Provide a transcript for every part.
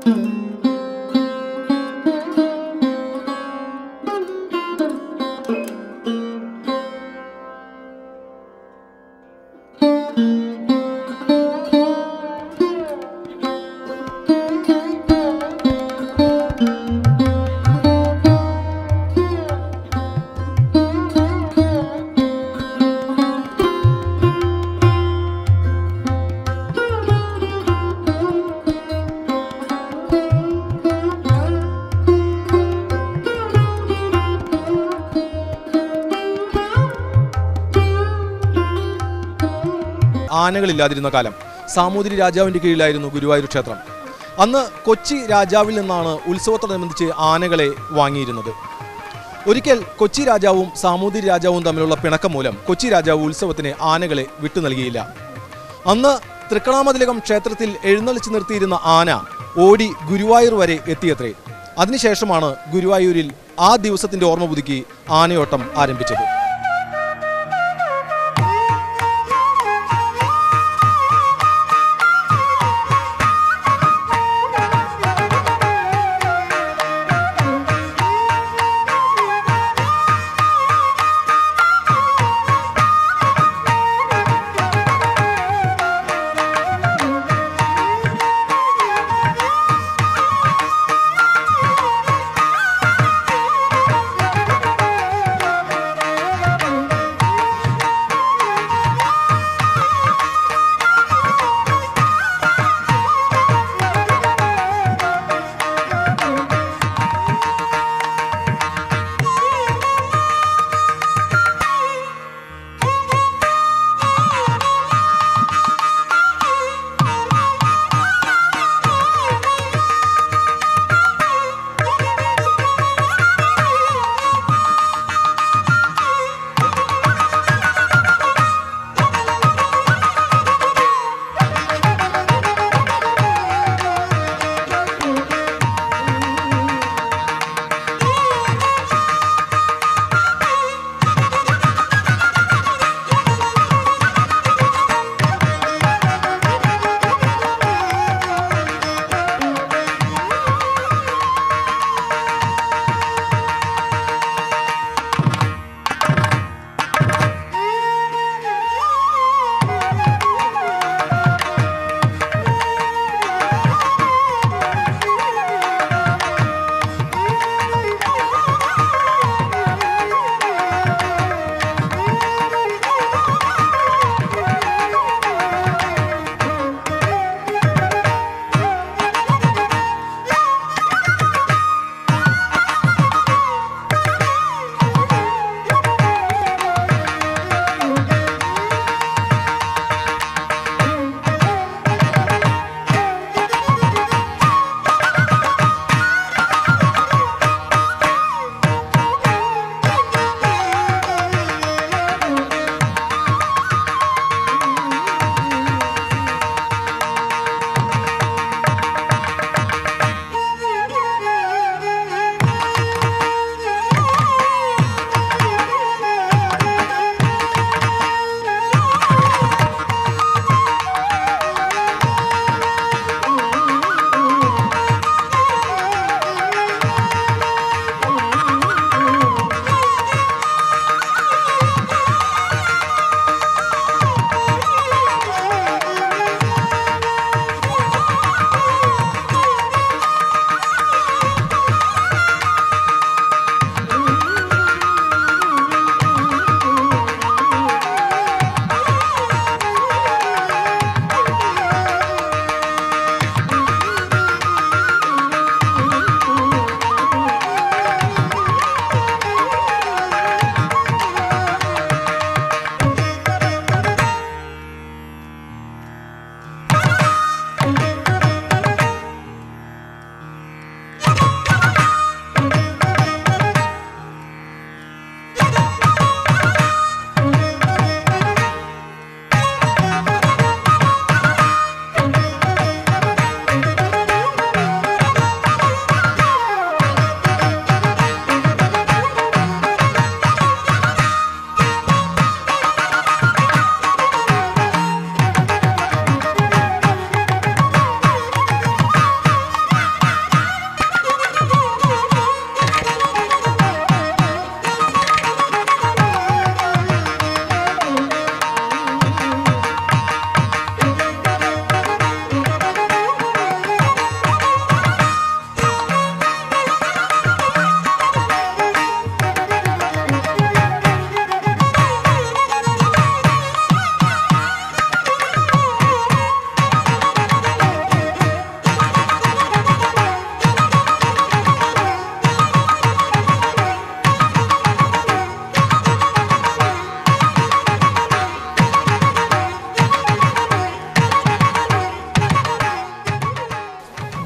ആനകളില്ലാതിരുന്ന കാലം സാമൂതിരി രാജാവിന്റെ കീഴിലായിരുന്നു ഗുരുവായൂർ ക്ഷേത്രം അന്ന് കൊച്ചി രാജാവിൽ നിന്നാണ് ഉത്സവത്തോടനുബന്ധിച്ച് ആനകളെ വാങ്ങിയിരുന്നത് ഒരിക്കൽ കൊച്ചി രാജാവും സാമൂതിരി രാജാവും തമ്മിലുള്ള പിണക്കം മൂലം കൊച്ചി രാജാവ് ഉത്സവത്തിന് ആനകളെ വിട്ടു നൽകിയില്ല അന്ന് തൃക്കണാമതിലകം ക്ഷേത്രത്തിൽ എഴുന്നള്ളിച്ചു നിർത്തിയിരുന്ന ആന ഓടി ഗുരുവായൂർ വരെ എത്തിയത്രേ അതിനുശേഷമാണ് ഗുരുവായൂരിൽ ആ ദിവസത്തിന്റെ ഓർമ്മ പുതുക്കി ആനയോട്ടം ആരംഭിച്ചത്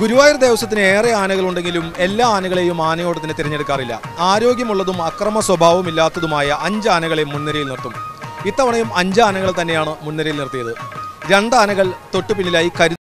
ഗുരുവായൂർ ദേവസ്വത്തിന് ഏറെ ആനകളുണ്ടെങ്കിലും എല്ലാ ആനകളെയും ആനയോട്ടത്തിന് തിരഞ്ഞെടുക്കാറില്ല ആരോഗ്യമുള്ളതും അക്രമ സ്വഭാവമില്ലാത്തതുമായ അഞ്ച് ആനകളെ മുൻനിരയിൽ നിർത്തും ഇത്തവണയും അഞ്ച് ആനകൾ തന്നെയാണ് മുൻനിരയിൽ നിർത്തിയത് രണ്ട് ആനകൾ തൊട്ടു പിന്നിലായി കരു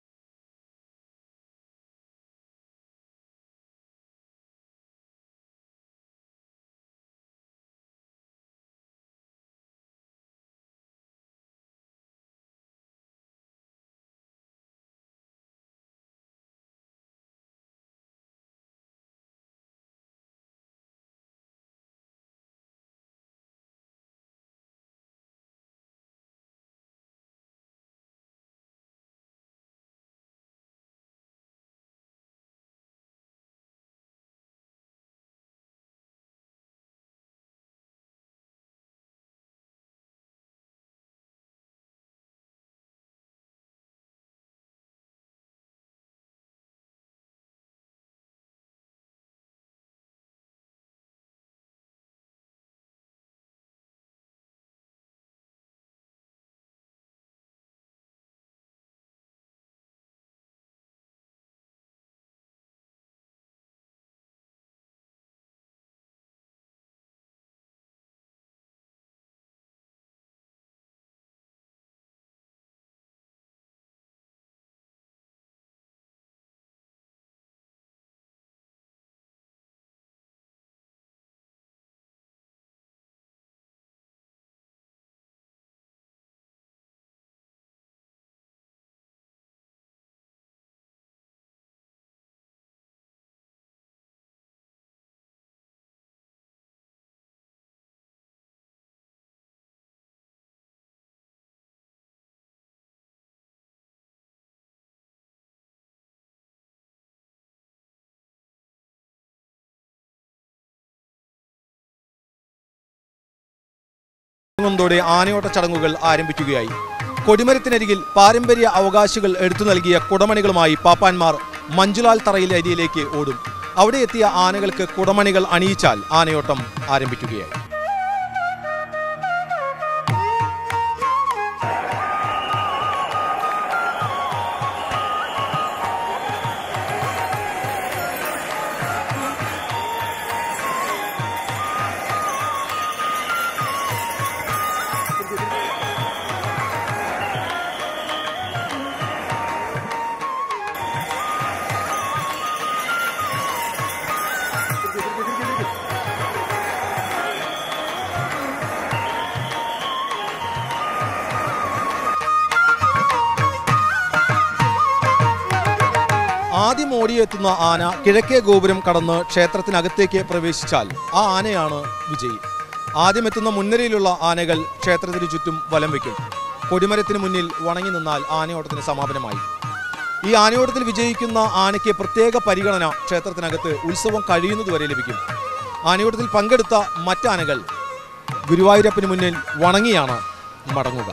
ോടെ ആനയോട്ട ചടങ്ങുകൾ ആരംഭിക്കുകയായി കൊടിമരത്തിനരികിൽ പാരമ്പര്യ അവകാശികൾ എടുത്തു നൽകിയ കുടമണികളുമായി പാപ്പാന്മാർ മഞ്ജുലാൽ തറയിൽ അരിയിലേക്ക് ഓടും അവിടെ എത്തിയ ആനകൾക്ക് കുടമണികൾ അണിയിച്ചാൽ ആനയോട്ടം ആരംഭിക്കുകയായി ആദ്യം ഓടിയെത്തുന്ന ആന കിഴക്കേ ഗോപുരം കടന്ന് ക്ഷേത്രത്തിനകത്തേക്ക് പ്രവേശിച്ചാൽ ആ ആനയാണ് വിജയി ആദ്യം എത്തുന്ന മുൻനിരയിലുള്ള ആനകൾ ക്ഷേത്രത്തിന് ചുറ്റും വലം വയ്ക്കും കൊടിമരത്തിന് മുന്നിൽ വണങ്ങി നിന്നാൽ ആനയോട്ടത്തിന് സമാപനമായി ഈ ആനയോട്ടത്തിൽ വിജയിക്കുന്ന ആനയ്ക്ക് പ്രത്യേക പരിഗണന ക്ഷേത്രത്തിനകത്ത് ഉത്സവം കഴിയുന്നതുവരെ ലഭിക്കും ആനയോട്ടത്തിൽ പങ്കെടുത്ത മറ്റാനകൾ ഗുരുവായൂരപ്പന് മുന്നിൽ വണങ്ങിയാണ് മടങ്ങുക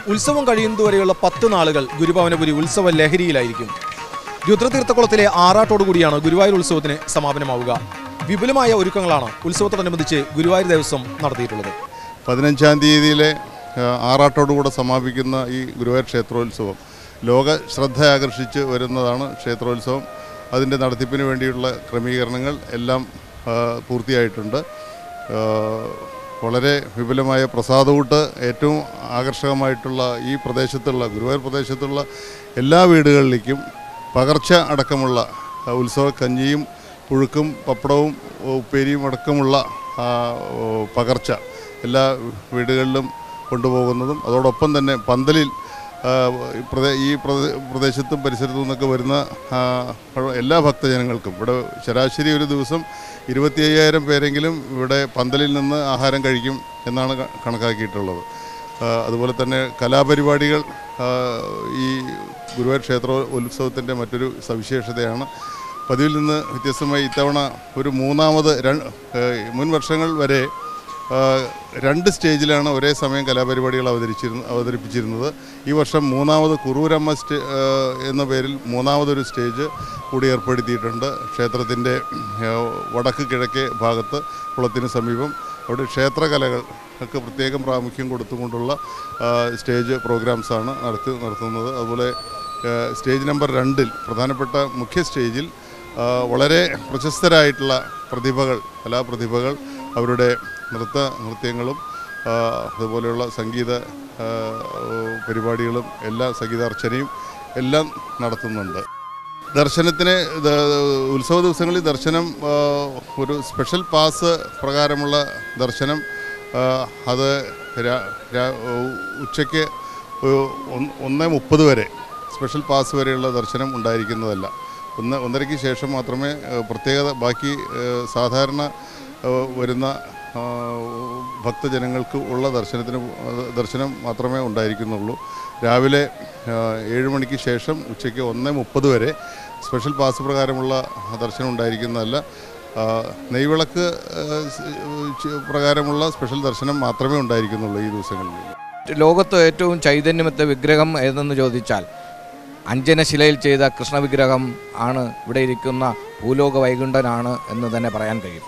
ഉത്സവം കഴിയുന്നതുവരെയുള്ള പത്ത് നാളുകൾ ഗുരുഭവനപുരി ഉത്സവ ലഹരിയിലായിരിക്കും രുദ്രതീർത്ഥക്കുളത്തിലെ ആറാട്ടോടുകൂടിയാണ് ഗുരുവായൂർ ഉത്സവത്തിന് സമാപനമാവുക വിപുലമായ ഒരുക്കങ്ങളാണ് ഉത്സവത്തോടനുബന്ധിച്ച് ഗുരുവായൂർ ദേവസ്വം നടത്തിയിട്ടുള്ളത് പതിനഞ്ചാം തീയതിയിലെ ആ, ആറാട്ടോടുകൂടെ സമാപിക്കുന്ന ഈ ഗുരുവായൂർ ക്ഷേത്രോത്സവം ലോക ശ്രദ്ധ ആകർഷിച്ച് വരുന്നതാണ് ക്ഷേത്രോത്സവം അതിൻ്റെ നടത്തിപ്പിന് വേണ്ടിയുള്ള ക്രമീകരണങ്ങൾ എല്ലാം ആ, പൂർത്തിയായിട്ടുണ്ട് ആ, വളരെ വിപുലമായ പ്രസാദകൂട്ട് ഏറ്റവും ആകർഷകമായിട്ടുള്ള ഈ പ്രദേശത്തുള്ള ഗുരുവായൂർ പ്രദേശത്തുള്ള എല്ലാ വീടുകളിലേക്കും പകർച്ച അടക്കമുള്ള ആ, ഉത്സവ കഞ്ഞിയും പുഴുക്കും പപ്പടവും ഉപ്പേരിയും അടക്കമുള്ള ആ, ഓ, പകർച്ച എല്ലാ വീടുകളിലും കൊണ്ടുപോകുന്നതും അതോടൊപ്പം തന്നെ പന്തലിൽ ആ, ഈ പ്രദേ ഈ പ്രദേ- പ്രദേശത്തും പരിസരത്തു നിന്നൊക്കെ വരുന്ന ആ, എല്ലാ ഭക്തജനങ്ങൾക്കും ഇവിടെ ശരാശരി ഒരു ദിവസം ഇരുപത്തി അയ്യായിരം പേരെങ്കിലും ഇവിടെ പന്തലിൽ നിന്ന് ആഹാരം കഴിക്കും എന്നാണ് ക- കണക്കാക്കിയിട്ടുള്ളത് ആ, അതുപോലെ തന്നെ കലാപരിപാടികൾ ആ, ഈ ഗുരുവായൂർ ക്ഷേത്ര ഉത്സവത്തിൻ്റെ മറ്റൊരു സവിശേഷതയാണ് പതിവിൽ നിന്ന് വ്യത്യസ്തമായി ഇത്തവണ ഒരു മൂന്നാമത് ര- ഏഹ് മുൻ വർഷങ്ങൾ വരെ ആ, രണ്ട് സ്റ്റേജിലാണ് ഒരേ സമയം കലാപരിപാടികൾ അവതരിച്ചിരുന്ന അവതരിപ്പിച്ചിരുന്നത് ഈ വർഷം മൂന്നാമത് കുറൂരമ്മ സ്റ്റേ ആ, എന്ന പേരിൽ മൂന്നാമതൊരു സ്റ്റേജ് കൂടി ഏർപ്പെടുത്തിയിട്ടുണ്ട് ക്ഷേത്രത്തിൻ്റെ ആ, വടക്ക് കിഴക്കേ ഭാഗത്ത് കുളത്തിന് സമീപം അവിടെ ക്ഷേത്രകലകൾ ഒക്കെ പ്രത്യേകം പ്രാമുഖ്യം കൊടുത്തുകൊണ്ടുള്ള ആ, സ്റ്റേജ് പ്രോഗ്രാംസാണ് നടത്തി നടത്തുന്നത് അതുപോലെ ആ, സ്റ്റേജ് നമ്പർ രണ്ടിൽ പ്രധാനപ്പെട്ട മുഖ്യ സ്റ്റേജിൽ ആ, വളരെ പ്രശസ്തരായിട്ടുള്ള പ്രതിഭകൾ കലാപ്രതിഭകൾ അവരുടെ നൃത്ത നൃത്യങ്ങളും ആ, അതുപോലെയുള്ള സംഗീത ആ, പരിപാടികളും എല്ലാ സംഗീതാർച്ചനയും എല്ലാം നടത്തുന്നുണ്ട് ദർശനത്തിന് ദ- ഉത്സവ ദിവസങ്ങളിൽ ദർശനം ആ, ഒരു സ്പെഷ്യൽ പാസ് പ്രകാരമുള്ള ദർശനം ആ, അത് രാ- രാ- ഉച്ചയ്ക്ക് ഒരു ഒന്ന് ഒന്ന് മുപ്പത് വരെ സ്പെഷ്യൽ പാസ് വരെയുള്ള ദർശനം ഉണ്ടായിരിക്കുന്നതല്ല ഒന്ന് ഒന്നരയ്ക്ക് ശേഷം മാത്രമേ ആ, പ്രത്യേകത ബാക്കി ആ, സാധാരണ ആ, വരുന്ന ആ, ഭക്തജനങ്ങൾക്ക് ഉള്ള ദർശനത്തിന് ദർശനം മാത്രമേ ഉണ്ടായിരിക്കുന്നുള്ളൂ രാവിലെ ആ, ഏഴ് മണിക്ക് ശേഷം ഉച്ചയ്ക്ക് ഒന്ന് മുപ്പത് വരെ സ്പെഷ്യൽ പാസ് പ്രകാരമുള്ള ദർശനം ഉണ്ടായിരിക്കുന്നതല്ല ആ, നെയ്വിളക്ക് ആ, സ്- ച് പ്രകാരമുള്ള സ്പെഷ്യൽ ദർശനം മാത്രമേ ഉണ്ടായിരിക്കുന്നുള്ളൂ ഈ ദിവസങ്ങളിൽ ലോകത്ത് ഏറ്റവും ചൈതന്യമെത്ത വിഗ്രഹം ഏതെന്ന് ചോദിച്ചാൽ അഞ്ജനശിലയിൽ ചെയ്ത കൃഷ്ണവിഗ്രഹം ആണ് ഇവിടെ ഇരിക്കുന്ന ഭൂലോക വൈകുണ്ഠനാണ് എന്ന് തന്നെ പറയാൻ കഴിയും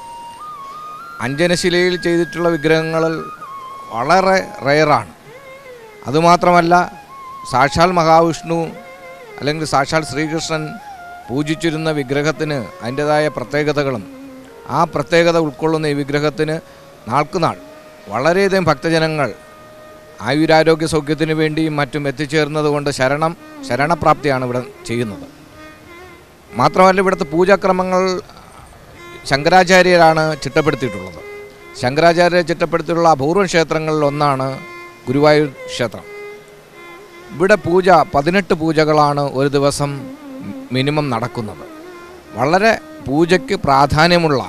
അഞ്ജനശിലയിൽ ചെയ്തിട്ടുള്ള വിഗ്രഹങ്ങൾ വളരെ റെയറാണ് അതുമാത്രമല്ല സാക്ഷാൽ മഹാവിഷ്ണു അല്ലെങ്കിൽ സാക്ഷാൽ ശ്രീകൃഷ്ണൻ പൂജിച്ചിരുന്ന വിഗ്രഹത്തിന് അതിൻ്റെതായ പ്രത്യേകതകളും ആ പ്രത്യേകത ഉൾക്കൊള്ളുന്ന ഈ വിഗ്രഹത്തിന് നാൾക്കുനാൾ വളരെയധികം ഭക്തജനങ്ങൾ ആയുരാരോഗ്യ സൗഖ്യത്തിന് വേണ്ടിയും മറ്റും എത്തിച്ചേർന്നത് കൊണ്ട് ശരണം ശരണപ്രാപ്തിയാണ് ഇവിടെ ചെയ്യുന്നത് മാത്രമല്ല ഇവിടുത്തെ പൂജാക്രമങ്ങൾ ശങ്കരാചാര്യരാണ് ചിട്ടപ്പെടുത്തിയിട്ടുള്ളത് ശങ്കരാചാര്യ ചിട്ടപ്പെടുത്തിയിട്ടുള്ള അപൂർവ ക്ഷേത്രങ്ങളിൽ ഒന്നാണ് ഗുരുവായൂർ ക്ഷേത്രം ഇവിടെ പൂജ പതിനെട്ട് പൂജകളാണ് ഒരു ദിവസം മിനിമം നടക്കുന്നത് വളരെ പൂജയ്ക്ക് പ്രാധാന്യമുള്ള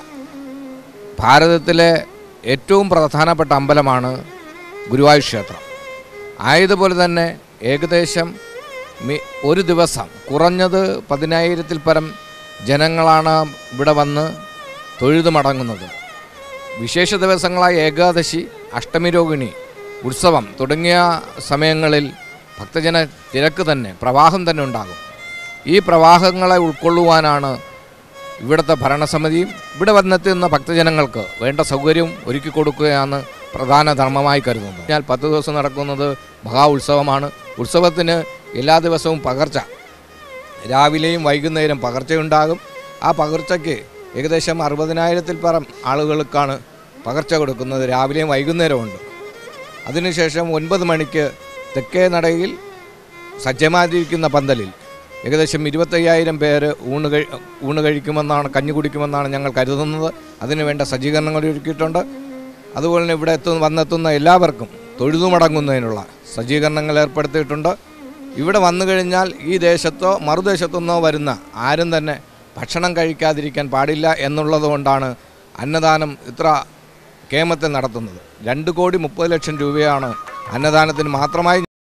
ഭാരതത്തിലെ ഏറ്റവും പ്രധാനപ്പെട്ട അമ്പലമാണ് ഗുരുവായൂർ ക്ഷേത്രം ആയതുപോലെ തന്നെ ഏകദേശം മി ഒരു ദിവസം കുറഞ്ഞത് പതിനായിരത്തിൽ പരം ജനങ്ങളാണ് ഇവിടെ വന്ന് തൊഴുതു മടങ്ങുന്നത് വിശേഷ ദിവസങ്ങളായ ഏകാദശി അഷ്ടമി രോഹിണി ഉത്സവം തുടങ്ങിയ സമയങ്ങളിൽ ഭക്തജന തിരക്ക് തന്നെ പ്രവാഹം തന്നെ ഉണ്ടാകും ഈ പ്രവാഹങ്ങളെ ഉൾക്കൊള്ളുവാനാണ് ഇവിടുത്തെ ഭരണസമിതിയും ഇവിടെ വന്നെത്തുന്ന ഭക്തജനങ്ങൾക്ക് വേണ്ട സൗകര്യം ഒരുക്കി കൊടുക്കുകയാണ് പ്രധാന ധർമ്മമായി കരുതുന്നത് ഞാൻ പത്ത് ദിവസം നടക്കുന്നത് മഹാ ഉത്സവമാണ് ഉത്സവത്തിന് എല്ലാ ദിവസവും പകർച്ച രാവിലെയും വൈകുന്നേരം പകർച്ചയുണ്ടാകും ആ പകർച്ചയ്ക്ക് ഏകദേശം അറുപതിനായിരത്തിൽ പരം ആളുകൾക്കാണ് പകർച്ച കൊടുക്കുന്നത് രാവിലെയും വൈകുന്നേരവും ഉണ്ട് അതിനുശേഷം ഒൻപത് മണിക്ക് തെക്കേ നടയിൽ സജ്ജമാതിരിക്കുന്ന പന്തലിൽ ഏകദേശം ഇരുപത്തയ്യായിരം പേര് ഊണ് കഴി ഊണ് കഴിക്കുമെന്നാണ് കഞ്ഞി കുടിക്കുമെന്നാണ് ഞങ്ങൾ കരുതുന്നത് അതിന് വേണ്ട സജ്ജീകരണങ്ങൾ ഒരുക്കിയിട്ടുണ്ട് അതുപോലെ തന്നെ ഇവിടെ എത്തുന്ന വന്നെത്തുന്ന എല്ലാവർക്കും തൊഴുതുമടങ്ങുന്നതിനുള്ള സജ്ജീകരണങ്ങൾ ഏർപ്പെടുത്തിയിട്ടുണ്ട് ഇവിടെ വന്നു കഴിഞ്ഞാൽ ഈ ദേശത്തോ മറുദേശത്തു നിന്നോ വരുന്ന ആരും തന്നെ ഭക്ഷണം കഴിക്കാതിരിക്കാൻ പാടില്ല എന്നുള്ളത് കൊണ്ടാണ് അന്നദാനം ഇത്ര കേമത്തിൽ നടത്തുന്നത് രണ്ട് കോടി മുപ്പത് ലക്ഷം രൂപയാണ് അന്നദാനത്തിന് മാത്രമായി